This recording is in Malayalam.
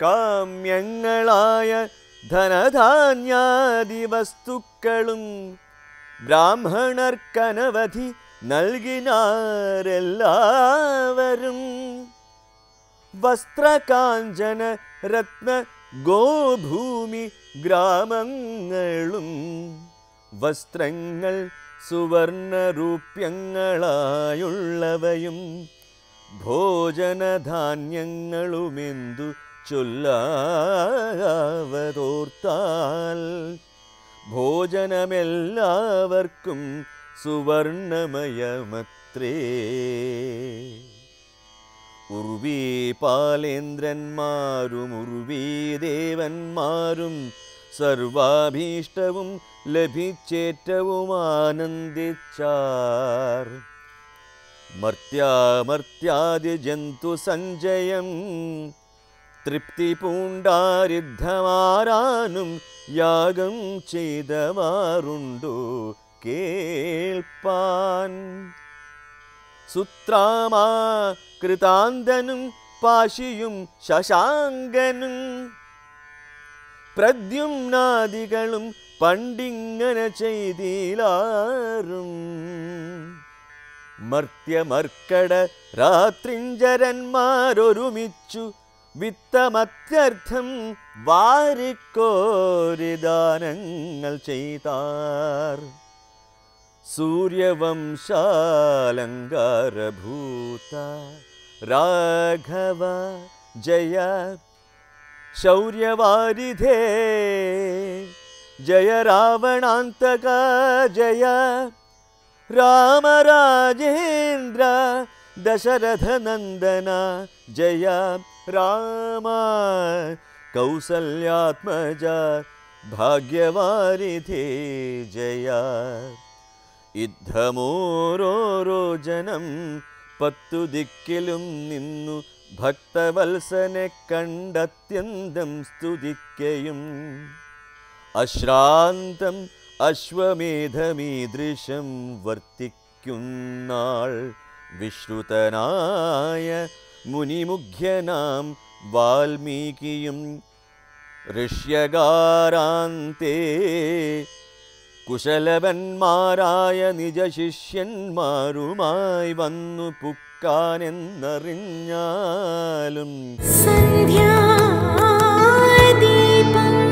കാമ്യങ്ങളായ ധനധാന്യാദി വസ്തുക്കളും ബ്രാഹ്മണർക്കനവധി നൽകിനാരെല്ലാവരും വസ്ത്രകാഞ്ചന രത്ന ഗോഭൂമി ഗ്രാമങ്ങളും വസ്ത്രങ്ങൾ സുവർണരൂപ്യങ്ങളായുള്ളവയും ഭോജനധാന്യങ്ങളുമെന്തു ചൊല്ലാവതോർത്താൽ ഭോജനമെല്ലാവർക്കും സുവർണമയമത്രേ ഉർവീ പാലേന്ദ്രന്മാരും ഉർവീ ദേവന്മാരും സർവാഭീഷ്ടവും ലഭിച്ചേറ്റവും ആനന്ദിച്ചാർ മർത്യാമർത്യാദി ജന്തു സഞ്ജയം തൃപ്തി പൂണ്ടാരിദ്ധമാരാനും യാഗം ചെയ്തവാറുണ്ടോ കേൾപ്പാൻ സുത്രാമാ കൃതാന്തനും പാശിയും ശശാങ്കനും പ്രദ്യുമ്നാദികളും പണ്ടിങ്ങനെ ചെയ്തിലാറും മർത്യമർക്കട രാത്രിഞ്ചരന്മാരൊരുമിച്ചു വിത്തമത്യർത്ഥം വാരിക്കോരിദാനങ്ങൾ ചെയ്താർ സൂര്യവംശാലങ്കാരഭൂത രാഘവ ജയ ശൗര്യവാരിധേ ജയ രാവണാന്തക ജയ രാമരാജേന്ദ്ര ദശരഥനന്ദന ജയ രാമ കൗസല്യാത്മജ ഭാഗ്യവാരിധേ ജയ യുദ്ധമോരോരോ ജനം പത്തു ദിക്കിലും നിന്നു ഭക്തവത്സനെ കണ്ടത്യന്തം സ്തുതിക്കയും അശ്രാന്തം അശ്വമേധമീദൃശം വർത്തിക്കുന്നാൾ വിശ്രുതനായ മുനിമുഖ്യനാം വാൽമീകിയും ഋഷ്യകാരാന്തേ കുശലവന്മാരായ നിജശിഷ്യന്മാരുമായി വന്നു പുക്കാനെന്നറിഞ്ഞാലും സന്ധ്യാദീപം